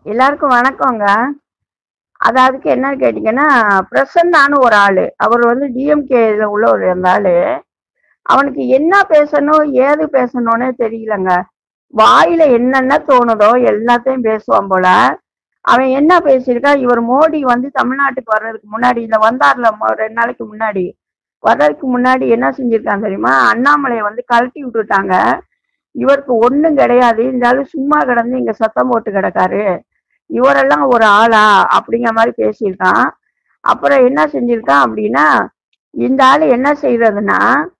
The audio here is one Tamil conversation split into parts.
எல்லாருக்கும் வணக்கங்க அது அதுக்கு என்ன கேட்டிங்கன்னா பிரசன்னான்னு ஒரு ஆள் அவர் வந்து டிஎம்கேல உள்ள ஒரு அந்த ஆள் அவனுக்கு என்ன பேசணும் ஏது பேசணும்னே தெரியலங்க வாயில என்னென்ன தோணுதோ எல்லாத்தையும் பேசுவான் போல அவன் என்ன பேசியிருக்கான் இவர் மோடி வந்து தமிழ்நாட்டுக்கு வர்றதுக்கு முன்னாடி இல்லை வந்தார்ல மொ- ரெண்டு நாளைக்கு முன்னாடி வர்றதுக்கு முன்னாடி என்ன செஞ்சிருக்கான் தெரியுமா அண்ணாமலையை வந்து கழட்டி விட்டுட்டாங்க இவருக்கு ஒண்ணும் கிடையாது இருந்தாலும் சும்மா கிடந்து இங்க சத்தம் போட்டு கிடக்காரு இவரெல்லாம் ஒரு ஆளா அப்படிங்கிற மாதிரி பேசியிருக்கான் அப்புறம் என்ன செஞ்சிருக்கான் அப்படின்னா இந்த ஆள் என்ன செய்யறதுன்னா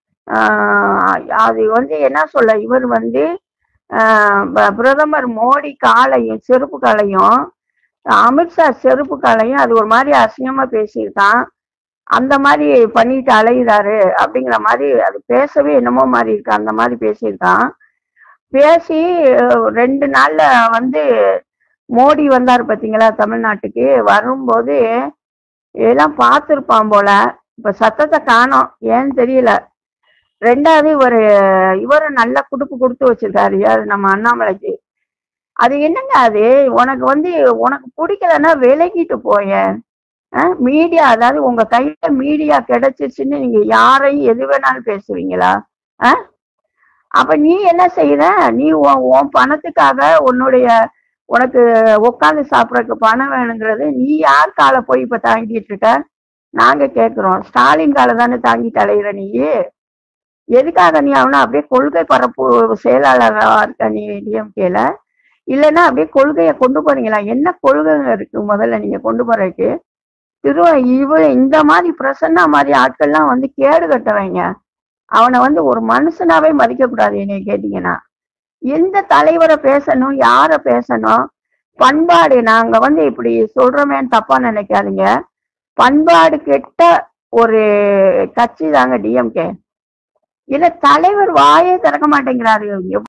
ஆஹ் அது வந்து என்ன சொல்ல இவர் வந்து ஆஹ் ப- பிரதமர் மோடி காலையும் செருப்பு காலையும் அமித்ஷா செருப்பு காலையும் அது ஒரு மாதிரி அசிங்கமா பேசியிருக்கான் அந்த மாதிரி பண்ணிட்டு அலையுறாரு அப்படிங்கிற மாதிரி அது பேசவே என்னமோ மாதிரி இருக்கு அந்த மாதிரி பேசியிருக்கான் பேசி அஹ், ரெண்டு நாள்ல வந்து மோடி வந்தார் பாத்தீங்களா தமிழ்நாட்டுக்கு வரும்போது எல்லாம் பார்த்துருப்பான் போல இப்ப சத்தத்தை காணோம் ஏன்னு தெரியல ரெண்டாவது இவர் இவரை நல்லா குடுப்பு கொடுத்து வச்சிருக்காரு யாரு நம்ம அண்ணாமலைக்கு அது என்னங்க அது உனக்கு வந்து உனக்கு பிடிக்கலன்னா விலகிட்டு போயேன் மீடியா அதாவது உங்க கையில மீடியா கிடைச்சிருச்சுன்னு நீங்க யாரையும் எது வேணாலும் பேசுவீங்களா ஆ? அப்ப நீ என்ன செய்யற நீ உன் உன் பணத்துக்காக உன்னுடைய உனக்கு உட்காந்து சாப்பிடறதுக்கு பணம் வேணுங்கிறது நீ யார் காலை போய் இப்ப தாங்கிட்டு இருக்க நாங்க கேக்குறோம் ஸ்டாலின் காலை தானே தாங்கிட்டு அலையிற நீ எதுக்காக நீ அவனை அப்படியே கொள்கை பரப்பு செயலாளரா இருக்க நீ டிஎம்கேல இல்லைன்னா அப்படியே கொள்கையை கொண்டு போறீங்களா என்ன கொள்கை இருக்கு முதல்ல நீங்க கொண்டு போறதுக்கு திரு இவ இந்த மாதிரி பிரசன்னா மாதிரி ஆட்கள்லாம் வந்து கேடு கட்டவைங்க அவனை வந்து ஒரு மனுஷனாவே மதிக்க கூடாது என்னைய கேட்டீங்கன்னா எந்த தலைவரை பேசணும் யார பேசணும் பண்பாடு நாங்க வந்து இப்படி சொல்றோமேன்னு தப்பா நினைக்காதீங்க பண்பாடு கெட்ட ஒரு கட்சி தாங்க டிஎம்கே இல்ல தலைவர் வாயே திறக்க மாட்டேங்கிறாரு